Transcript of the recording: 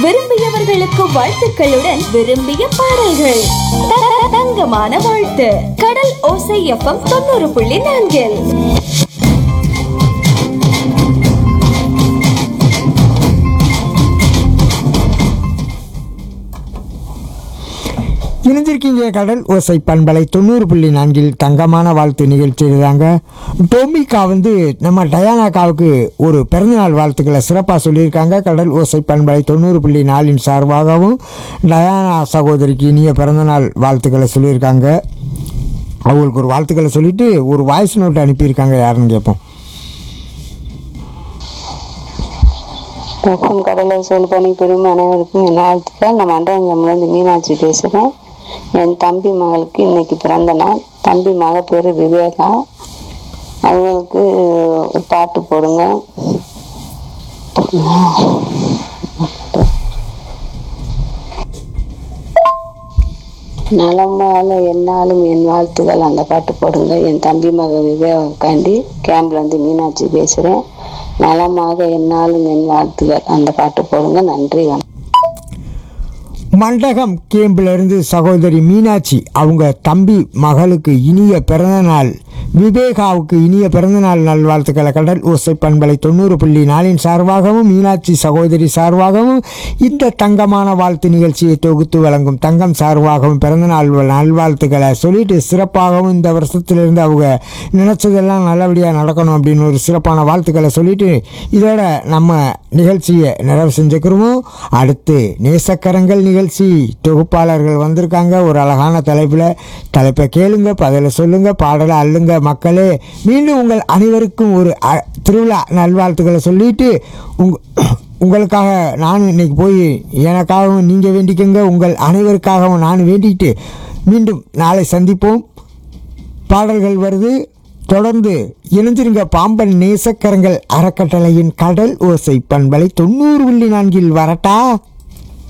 விரும்பியவர்களுக்கு வாழ்த்துக்களுடன் விரும்பிய பாடல்கள் த- த- தங்கமான வாழ்த்து கடல் ஓசை எஃப்எம் தொண்ணூறு புள்ளி நான்கில் இணைஞ்சிருக்கீங்க கடல் ஓசை பண்பலை தொண்ணூறு புள்ளி நான்கில் தங்கமான வாழ்த்து நிகழ்ச்சியில் தாங்க டோமிகா வந்து நம்ம டயானாக்காவுக்கு ஒரு பிறந்தநாள் வாழ்த்துக்களை சிறப்பாக சொல்லியிருக்காங்க கடல் ஓசை பண்பலை தொண்ணூறு புள்ளி நாலின் சார்பாகவும் டயானா சகோதரிக்கு இனிய பிறந்தநாள் வாழ்த்துக்களை சொல்லியிருக்காங்க அவங்களுக்கு ஒரு வாழ்த்துக்களை சொல்லிட்டு ஒரு வாய்ஸ் நோட் அனுப்பியிருக்காங்க யாருன்னு கேட்போம் வணக்கம் கடலை செயல்பணி பெரும் அனைவருக்கும் என் வாழ்த்துக்கள் நான் மண்டபங்கம்லேருந்து மீனாட்சி பேசுகிறேன் என் தம்பி மகளுக்கு இன்னைக்கு பிறந்த நாள் தம்பி மக பேர் விவேகா அவங்களுக்கு ஒரு பாட்டு போடுங்க நலமால என்னாலும் என் வாழ்த்துக்கள் அந்த பாட்டு போடுங்க என் தம்பி மக விவேகாண்டி கேம்ப்லேருந்து மீனாட்சி பேசுகிறேன் நலமாக என்னாலும் என் வாழ்த்துக்கள் அந்த பாட்டு போடுங்க நன்றி வணக்கம் மண்டகம் கேம்பிலிருந்து சகோதரி மீனாட்சி அவங்க தம்பி மகளுக்கு இனிய பிறந்தநாள் விவேகாவுக்கு இனிய பிறந்தநாள் நல்வாழ்த்துக்களை கடல் ஓசை பண்பலை தொண்ணூறு புள்ளி நாலின் சார்பாகவும் மீனாட்சி சகோதரி சார்பாகவும் இந்த தங்கமான வாழ்த்து நிகழ்ச்சியை தொகுத்து வழங்கும் தங்கம் சார்பாகவும் பிறந்தநாள் நல்வாழ்த்துக்களை சொல்லிட்டு சிறப்பாகவும் இந்த வருஷத்திலிருந்து அவங்க நினச்சதெல்லாம் நல்லபடியாக நடக்கணும் அப்படின்னு ஒரு சிறப்பான வாழ்த்துக்களை சொல்லிட்டு இதோட நம்ம நிகழ்ச்சியை நிறைவு செஞ்சுக்கிறோமோ அடுத்து நேசக்கரங்கள் நிகழ்ச்சி தொகுப்பாளர்கள் வந்திருக்காங்க ஒரு அழகான தலைப்பில் தலைப்பை கேளுங்க பதிலை சொல்லுங்க பாடலை அள்ளுங்க மக்களே மீண்டும் உங்கள் அனைவருக்கும் ஒரு அ- திருவிழா நல்வாழ்த்துக்களை சொல்லிட்டு உங் உங்களுக்காக நான் இன்னைக்கு போய் எனக்காகவும் நீங்கள் வேண்டிக்கங்க உங்கள் அனைவருக்காகவும் நான் வேண்டிக்கிட்டு மீண்டும் நாளை சந்திப்போம் பாடல்கள் வருது தொடர்ந்து இணைஞ்சிருங்க பாம்பன் நேசக்கரங்கள் அறக்கட்டளையின் கடல் ஓசை பண்பலை தொண்ணூறு புள்ளி நான்கில் வரட்டா